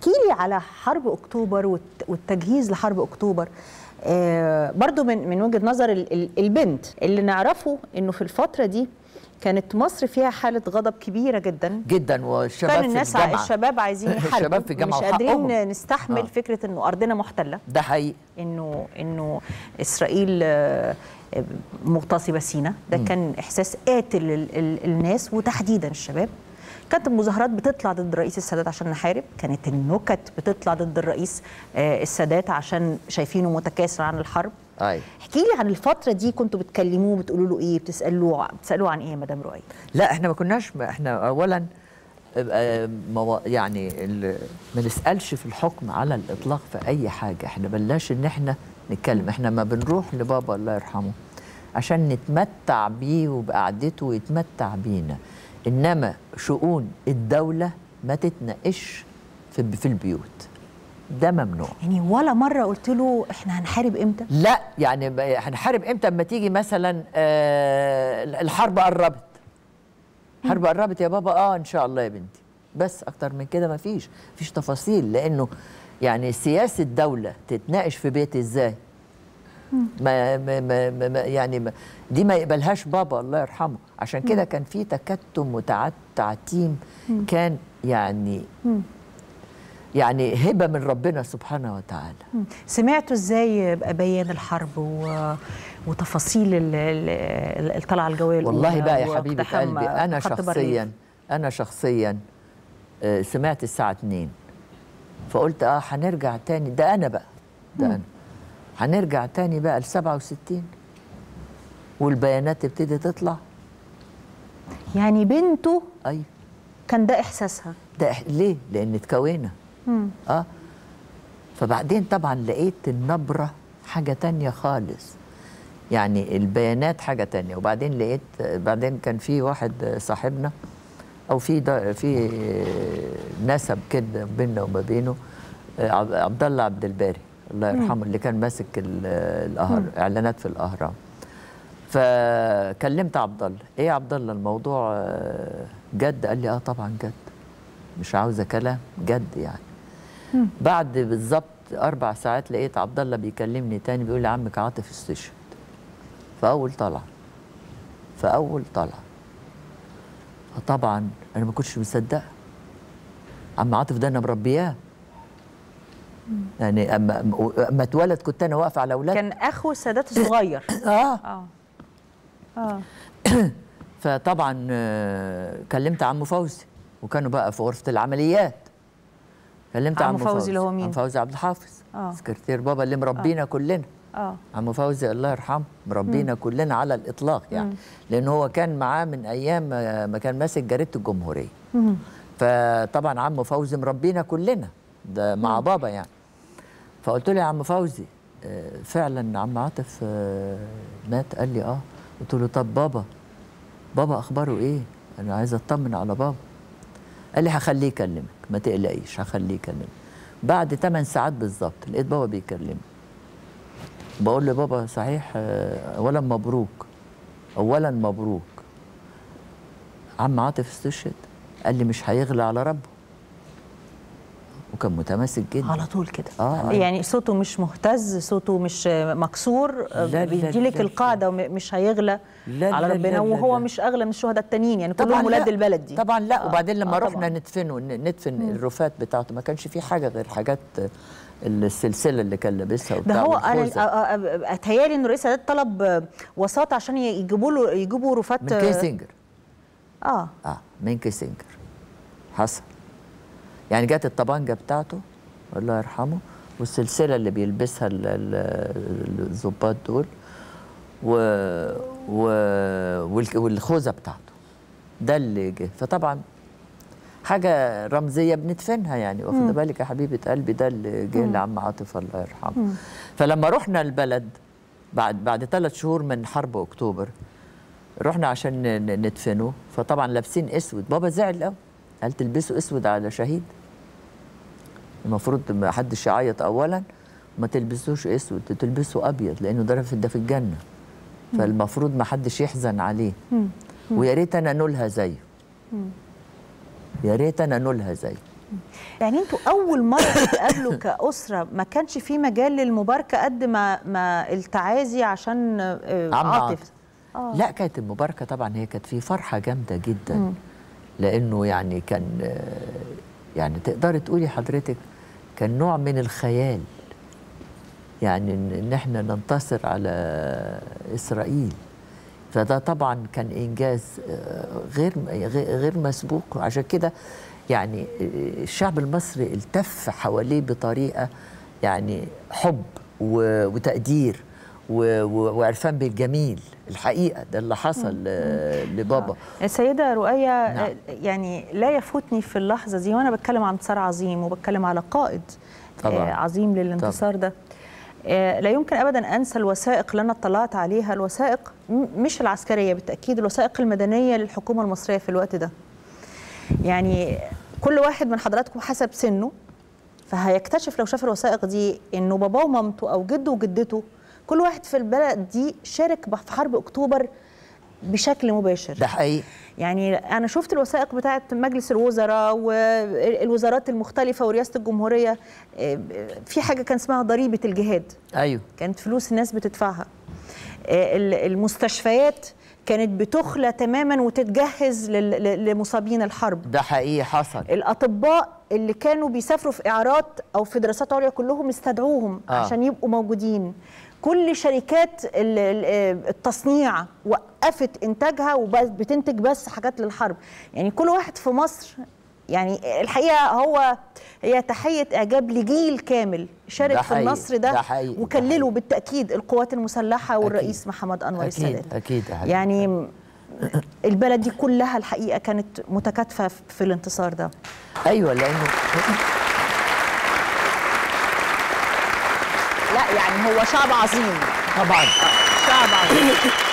احكي لي على حرب اكتوبر والت- والتجهيز لحرب اكتوبر آه برضو من من وجهه نظر ال- ال- البنت اللي نعرفه انه في الفتره دي كانت مصر فيها حاله غضب كبيره جدا جدا والشباب كان في الناس الجامعه الشباب عايزين يحاربوا الشباب في الجامعة مش قادرين وحقهم. نستحمل آه. فكره انه ارضنا محتله ده حقيقي انه انه اسرائيل آه، آه، مغتصبه سينا ده كان احساس قاتل ال- ال- الناس وتحديدا الشباب كانت المظاهرات بتطلع ضد الرئيس السادات عشان نحارب كانت النكت بتطلع ضد الرئيس آه، السادات عشان شايفينه متكاسل عن الحرب ايوه احكي لي عن الفتره دي كنتوا بتكلموه بتقولوا له ايه بتسالوه بتسالوه عن ايه يا مدام رؤية لا احنا ما كناش احنا اولا آه، موا- يعني ال- ما نسالش في الحكم على الاطلاق في اي حاجه احنا بلاش ان احنا نتكلم احنا ما بنروح لبابا الله يرحمه عشان نتمتع بيه وبقعدته ويتمتع بينا انما شؤون الدوله ما تتناقش في في البيوت ده ممنوع يعني ولا مره قلت له احنا هنحارب امتى لا يعني ب- هنحارب امتى اما تيجي مثلا آه، الحرب قربت الحرب قربت يا بابا اه ان شاء الله يا بنتي بس اكتر من كده مفيش مفيش تفاصيل لانه يعني سياسه دوله تتناقش في بيت ازاي ما, ما, ما, ما ما- يعني ما دي ما يقبلهاش بابا الله يرحمه عشان كده كان في تكتم وتعتيم كان يعني يعني هبه من ربنا سبحانه وتعالى سمعتوا ازاي بقى بيان الحرب و... وتفاصيل ال- ال- الطلعه الجويه الأولى والله بقى يا حبيبه واقتحام قلبي انا خط برليف؟ شخصيا انا شخصيا آه، سمعت الساعه 2 فقلت اه هنرجع تاني ده انا بقى ده انا هنرجع تاني بقى ل 67 والبيانات تبتدي تطلع يعني بنته ايوه كان ده احساسها ده إح- ليه؟ لان اتكوينا اه فبعدين طبعا لقيت النبره حاجه تانية خالص يعني البيانات حاجه تانية وبعدين لقيت بعدين كان في واحد صاحبنا او في دا- في نسب كده بيننا وما بينه عب- عبد الله عبد الباري الله يرحمه اللي كان ماسك ال- الأهر اعلانات في الاهرام فكلمت عبد الله ايه يا عبد الله الموضوع آه، جد قال لي اه طبعا جد مش عاوزه كلام جد يعني بعد بالظبط اربع ساعات لقيت عبد الله بيكلمني تاني بيقول لي عمك عاطف استشهد فاول طلع فاول طلع فطبعا انا ما كنتش مصدقه عم عاطف ده انا مربياه يعني اما اما اتولد كنت انا واقفه على اولاد كان اخو السادات الصغير اه اه اه فطبعا آه، كلمت عمو فوزي وكانوا بقى في غرفه العمليات كلمت عمو عمو فوزي اللي هو مين؟ عمو فوزي عبد الحافظ آه. سكرتير بابا اللي مربينا كلنا اه عمو فوزي الله يرحمه مربينا كلنا على الاطلاق يعني لان هو كان معاه من ايام ما ما كان ماسك جريده الجمهوريه فطبعا عمو فوزي مربينا كلنا ده مع بابا يعني فقلت له يا عم فوزي آه، فعلا عم عاطف آه، مات قال لي اه قلت له طب بابا بابا اخباره ايه انا عايز اطمن على بابا قال لي هخليه يكلمك ما تقلقيش هخليه يكلمك بعد 8 ساعات بالظبط لقيت بابا بيكلمني بقول له بابا صحيح آه، اولا مبروك اولا مبروك عم عاطف استشهد قال لي مش هيغلى على ربه وكان متماسك جدا على طول كده آه. يعني صوته مش مهتز صوته مش مكسور لا، لا، بيديلك لا، القاعده ومش هيغلى لا، على لا، ربنا لا، لا، وهو لا. مش اغلى من الشهداء التانيين يعني كلهم ولاد لا. البلد دي طبعا لا آه. وبعدين لما آه، رحنا طبعاً. ندفنه ن- ندفن الرفات بتاعته ما كانش في حاجه غير حاجات آه، السلسله اللي كان لابسها ده وبتاع هو انا والخوذة. آه، آه، اتهيالي ان الرئيس السادات طلب آه، وساطه عشان يجيبوا له يجيبوا رفات من آه، كيسنجر اه اه من كيسنجر حصل يعني جت الطبانجه بتاعته الله يرحمه والسلسله اللي بيلبسها ال- ال- الضباط دول و و والك- والخوذه بتاعته ده اللي جه فطبعا حاجه رمزيه بندفنها يعني واخده بالك يا حبيبه قلبي ده اللي جه لعم عاطف الله يرحمه فلما رحنا البلد بعد بعد ثلاث شهور من حرب اكتوبر رحنا عشان ن- ندفنه فطبعا لابسين اسود بابا زعل قوي قال تلبسوا اسود على شهيد المفروض ما حدش يعيط اولا ما تلبسوش اسود تلبسوا ابيض لانه ده في ده في الجنه فالمفروض ما حدش يحزن عليه ويا ريت انا نولها زيه يا ريت انا نولها زيه يعني انتوا اول مره تتقابلوا كاسره ما كانش في مجال للمباركه قد ما ما التعازي عشان آه، عم عاطف عاطف. آه. لا كانت المباركه طبعا هي كانت في فرحه جامده جدا لانه يعني كان آه، يعني تقدري تقولي حضرتك كان نوع من الخيال يعني ان إن احنا ننتصر على اسرائيل فده طبعا كان انجاز آه، غير غير غير مسبوق عشان كده يعني آه، الشعب المصري التف حواليه بطريقه يعني حب و- وتقدير و- و- وعرفان بالجميل الحقيقه ده اللي حصل آه، لبابا السيدة رؤية نعم. آه، يعني لا يفوتني في اللحظة دي وأنا بتكلم عن انتصار عظيم وبتكلم على قائد طبعاً. آه، عظيم للانتصار ده آه، لا يمكن ابدا انسى الوثائق اللي انا اطلعت عليها الوثائق م- مش العسكريه بالتاكيد الوثائق المدنيه للحكومه المصريه في الوقت ده يعني كل واحد من حضراتكم حسب سنه فهيكتشف لو شاف الوثائق دي انه باباه ومامته او جده وجدته كل واحد في البلد دي شارك بح- في حرب اكتوبر بشكل مباشر ده حقيقي يعني انا شفت الوثائق بتاعه مجلس الوزراء والوزارات المختلفه ورئاسه الجمهوريه آه، في حاجه كان اسمها ضريبه الجهاد ايوه كانت فلوس الناس بتدفعها آه، ال- المستشفيات كانت بتخلى تماما وتتجهز لل- ل- لمصابين الحرب ده حقيقي حصل الاطباء اللي كانوا بيسافروا في اعارات او في دراسات عليا كلهم استدعوهم آه. آه. عشان يبقوا موجودين كل شركات ال- ال- التصنيع وقفت انتاجها وبتنتج بس حاجات للحرب يعني كل واحد في مصر يعني الحقيقه هو هي تحيه اعجاب لجيل كامل شارك ده في حقيقي، النصر ده, ده حقيقي، ده وكلله حقيقي. بالتاكيد القوات المسلحه والرئيس محمد انور اكيد السادات اكيد يا حبيبي. يعني البلد دي كلها الحقيقه كانت متكاتفه في الانتصار ده ايوه لانه لا يعني هو شعب عظيم طبعا شعب عظيم